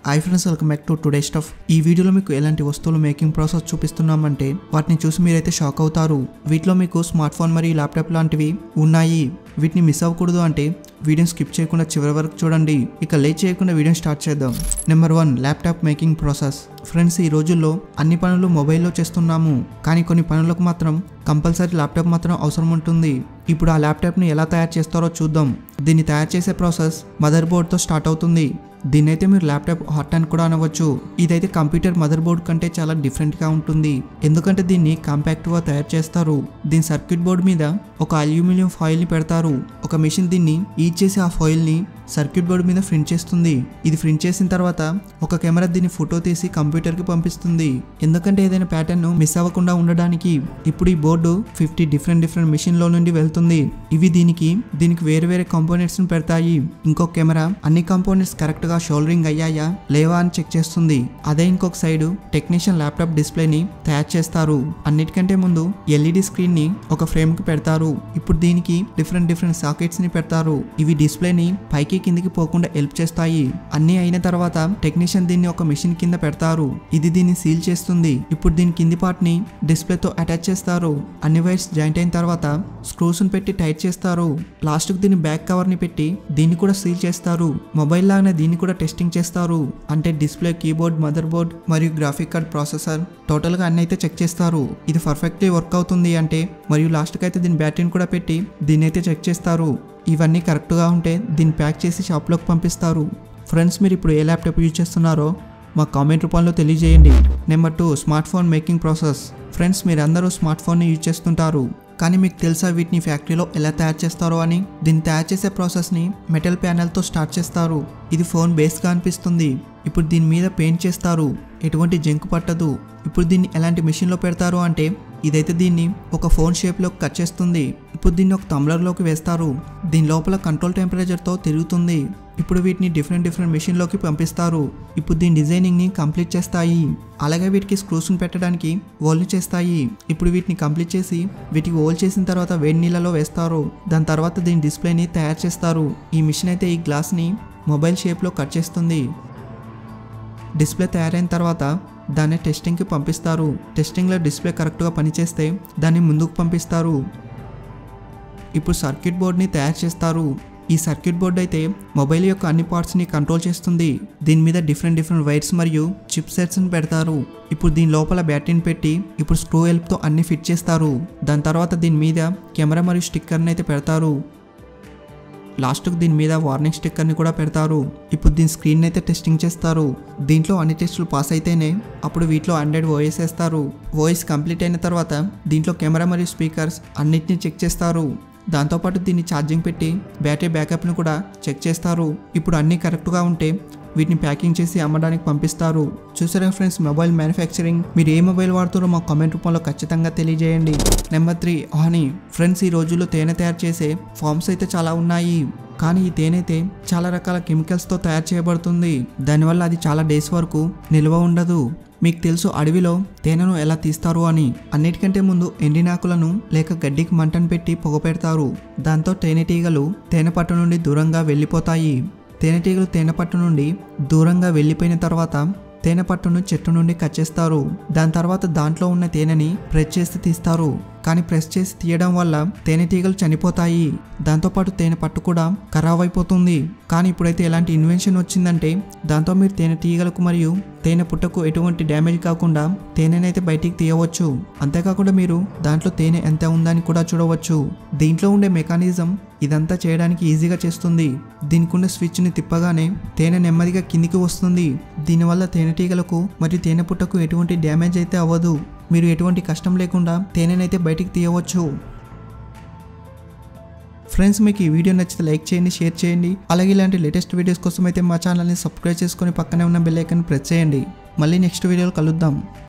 I friends welcome back to today stuff ఈ వీడియోలో మీకు ఎలాంటి వస్తువులు మేకింగ్ ప్రాసెస్ చూపిస్తున్నామంటే వాటిని చూసి మీరైతే షాక్ అవుతారు వీటిలో మీకు స్మార్ట్ ఫోన్ మరియు ల్యాప్టాప్ లాంటివి ఉన్నాయి వీటిని మిస్ అవ్వకూడదు అంటే వీడియోని స్కిప్ చేయకుండా చివరి వరకు చూడండి ఇక లేట్ చేయకుండా వీడియోని స్టార్ట్ చేద్దాం number one laptop making process friends ఈ రోజుల్లో అన్ని పనులు మొబైల్లో చేస్తున్నాము కానీ కొన్ని పనులకు మాత్రం కంపల్సరీ ల్యాప్టాప్ మాత్రం అవసరం ఉంటుంది ఇప్పుడు ఆ ల్యాప్టాప్ని ఎలా తయారు చేస్తారో చూద్దాం దీన్ని తయారు చేసే ప్రాసెస్ మదర్ బోర్డ్తో స్టార్ట్ అవుతుంది దీన్నైతే మీరు ల్యాప్టాప్ హాట్ అని కూడా అనవచ్చు ఇదైతే కంప్యూటర్ మదర్ బోర్డ్ కంటే చాలా డిఫరెంట్గా ఉంటుంది ఎందుకంటే దీన్ని కాంపాక్ట్గా తయారు చేస్తారు దీని సర్క్యూట్ బోర్డ్ మీద ఒక అల్యూమినియం ఫాయిల్ని పెడతారు ఒక మిషన్ దీన్ని ఈడ్ చేసి ఆ ఫాయిల్ని సర్క్యూట్ బోర్డు మీద ప్రింట్ చేస్తుంది ఇది ప్రింట్ చేసిన తర్వాత ఒక కెమెరా దీన్ని ఫోటో తీసి కంప్యూటర్కి పంపిస్తుంది ఎందుకంటే ఏదైనా ప్యాటర్న్ మిస్ అవ్వకుండా ఉండడానికి ఇప్పుడు ఈ బోర్డు ఫిఫ్టీ డిఫరెంట్ డిఫరెంట్ మిషన్లో నుండి వెళ్తుంది ఇవి దీనికి దీనికి వేరే వేరే కాంపోనెంట్స్ని పెడతాయి ఇంకో కెమెరా అన్ని కాంపోనెంట్స్ కరెక్ట్గా షోల్డరింగ్ అయ్యాయా లేవా అని చెక్ చేస్తుంది అదే ఇంకొక సైడ్ టెక్నీషియన్ ల్యాప్టాప్ డిస్ప్లేని తయారు చేస్తారు అన్నిటికంటే ముందు ఎల్ఈడి స్క్రీన్ ని ఒక ఫ్రేమ్ కి పెడతారు ఇప్పుడు దీనికి డిఫరెంట్ డిఫరెంట్ సాకెట్స్ ని పెడతారు ఇవి డిస్ప్లేని పైకి కిందికి పోకుండా హెల్ప్ చేస్తాయి అన్ని అయిన తర్వాత టెక్నీషియన్ దీన్ని ఒక మిషన్ కింద పెడతారు ఇది దీన్ని సీల్ చేస్తుంది ఇప్పుడు దీని కింది పార్ట్ ని డిస్ప్లేతో అటాచ్ చేస్తారు అన్ని వైర్స్ జాయింట్ అయిన తర్వాత స్క్రూస్ పెట్టి టైట్ చేస్తారు లాస్ట్ కు దీని బ్యాక్ కవర్ ని పెట్టి దీన్ని కూడా సీల్ చేస్తారు మొబైల్ లాగానే దీన్ని కూడా టెస్టింగ్ చేస్తారు అంటే డిస్ప్లే కీబోర్డ్ మదర్ బోర్డ్ మరియు గ్రాఫిక్ కార్డ్ ప్రాసెసర్ టోటల్ గా అన్ని అయితే చెక్ చేస్తారు ఇది పర్ఫెక్ట్లీ వర్క్ అవుతుంది అంటే మరియు లాస్ట్ కి అయితే దీని బ్యాటరీని కూడా పెట్టి దీన్ని అయితే చెక్ చేస్తారు ఇవన్నీ కరెక్ట్గా ఉంటే దీన్ని ప్యాక్ చేసి షాప్లోకి పంపిస్తారు ఫ్రెండ్స్ మీరు ఇప్పుడు ఏ ల్యాప్టాప్ యూజ్ చేస్తున్నారో మా కామెంట్ రూపంలో తెలియజేయండి number two smart phone making process friends మీరందరూ స్మార్ట్ ఫోన్ని యూజ్ చేస్తుంటారు కానీ మీకు తెలుసా వీటిని ఫ్యాక్టరీలో ఎలా తయారు చేస్తారో అని దీన్ని తయారు చేసే ప్రాసెస్ని మెటల్ ప్యానెల్తో స్టార్ట్ చేస్తారు ఇది ఫోన్ బేస్గా అనిపిస్తుంది ఇప్పుడు దీని మీద పెయింట్ చేస్తారు ఎటువంటి జంకు పట్టదు ఇప్పుడు దీన్ని ఎలాంటి మిషన్లో పెడతారు అంటే ఇదైతే దీన్ని ఒక ఫోన్ షేప్లో కట్ చేస్తుంది ఇప్పుడు దీన్ని ఒక టంబ్లర్లోకి వేస్తారు దీని లోపల కంట్రోల్ టెంపరేచర్తో తిరుగుతుంది ఇప్పుడు వీటిని డిఫరెంట్ డిఫరెంట్ మిషన్లోకి పంపిస్తారు ఇప్పుడు దీని డిజైనింగ్ని కంప్లీట్ చేస్తాయి అలాగే వీటికి స్క్రూస్ని పెట్టడానికి ఓల్ని చేస్తాయి ఇప్పుడు వీటిని కంప్లీట్ చేసి వీటికి ఓల్ చేసిన తర్వాత వేడి నీళ్ళలో వేస్తారు దాని తర్వాత దీని డిస్ప్లేని తయారు చేస్తారు ఈ మిషన్ అయితే ఈ గ్లాస్ని మొబైల్ షేప్లో కట్ చేస్తుంది డిస్ప్లే తయారైన తర్వాత దాన్ని టెస్టింగ్కి పంపిస్తారు టెస్టింగ్లో డిస్ప్లే కరెక్ట్గా పనిచేస్తే దాన్ని ముందుకు పంపిస్తారు ఇప్పుడు సర్క్యూట్ బోర్డ్ని తయారు చేస్తారు ఈ సర్క్యూట్ బోర్డ్ అయితే మొబైల్ యొక్క అన్ని పార్ట్స్ని కంట్రోల్ చేస్తుంది దీని మీద డిఫరెంట్ డిఫరెంట్ వైర్స్ మరియు చిప్ సెట్స్ని పెడతారు ఇప్పుడు దీని లోపల బ్యాటరీని పెట్టి ఇప్పుడు స్క్రూ హెల్ప్తో అన్ని ఫిట్ చేస్తారు దాని తర్వాత దీని మీద కెమెరా మరియు స్టిక్కర్ని అయితే పెడతారు లాస్ట్కు దీని మీద వార్నింగ్ స్టిక్కర్ని కూడా పెడతారు ఇప్పుడు దీని స్క్రీన్ అయితే టెస్టింగ్ చేస్తారు దీంట్లో అన్ని టెస్టులు పాస్ అయితేనే అప్పుడు వీటిలో హండ్రెడ్ ఓఎస్ వేస్తారు ఓఎస్ కంప్లీట్ అయిన తర్వాత దీంట్లో కెమెరా మరియు స్పీకర్స్ అన్నిటిని చెక్ చేస్తారు దాంతోపాటు దీన్ని ఛార్జింగ్ పెట్టి బ్యాటరీ బ్యాకప్ని కూడా చెక్ చేస్తారు ఇప్పుడు అన్నీ కరెక్ట్గా ఉంటే వీటిని ప్యాకింగ్ చేసి అమ్మడానికి పంపిస్తారు చూసారా ఫ్రెండ్స్ మొబైల్ మ్యానుఫ్యాక్చరింగ్ మీరు ఏ మొబైల్ వాడుతారో మా కామెంట్ రూపంలో ఖచ్చితంగా తెలియజేయండి నెంబర్ త్రీ హానీ ఫ్రెండ్స్ ఈ రోజుల్లో తేనె తయారు చేసే ఫార్మ్స్ అయితే చాలా ఉన్నాయి కానీ ఈ తేనె అయితే చాలా రకాల కెమికల్స్తో తయారు చేయబడుతుంది దానివల్ల అది చాలా డేస్ వరకు నిల్వ ఉండదు మీకు తెలుసు అడవిలో తేనెను ఎలా తీస్తారు అని అన్నిటికంటే ముందు ఎండినాకులను లేక గడ్డికి మంటను పెట్టి పొగ పెడతారు దాంతో తేనెటీగలు తేనె పట్టు నుండి దూరంగా వెళ్ళిపోతాయి తేనెటీగలు తేనె పట్టు నుండి దూరంగా వెళ్ళిపోయిన తర్వాత తేనె పట్టును చెట్టు నుండి కట్ చేస్తారు దాని తర్వాత దాంట్లో ఉన్న తేనెని ప్రెస్ చేసి తీస్తారు కానీ ప్రెస్ చేసి తీయడం వల్ల తేనెటీగలు చనిపోతాయి దాంతోపాటు తేనె పట్టు కూడా ఖరాబ్ అయిపోతుంది కానీ ఇప్పుడైతే ఎలాంటి ఇన్వెన్షన్ వచ్చిందంటే దాంతో మీరు తేనెటీగలకు మరియు తేనె పుట్టకు ఎటువంటి డ్యామేజ్ కాకుండా తేనెనైతే బయటికి తీయవచ్చు అంతేకాకుండా మీరు దాంట్లో తేనె ఎంత ఉందని కూడా చూడవచ్చు దీంట్లో ఉండే మెకానిజం ఇదంతా చేయడానికి ఈజీగా చేస్తుంది దీనికి ఉన్న స్విచ్ని తిప్పగానే తేనె నెమ్మదిగా కిందికి వస్తుంది దీనివల్ల తేనెటీగలకు మరియు తేనె పుట్టకు ఎటువంటి డ్యామేజ్ అయితే అవ్వదు మీరు ఎటువంటి కష్టం లేకుండా తేనెనైతే బయటికి తీయవచ్చు ఫ్రెండ్స్ మీకు ఈ వీడియో నచ్చితే లైక్ చేయండి షేర్ చేయండి అలాగే ఇలాంటి లేటెస్ట్ వీడియోస్ కోసం అయితే మా ఛానల్ని సబ్స్క్రైబ్ చేసుకొని పక్కనే ఉన్న బెల్ ఐకాన్ ప్రెస్ చేయండి మళ్ళీ నెక్స్ట్ వీడియోలో కలుద్దాం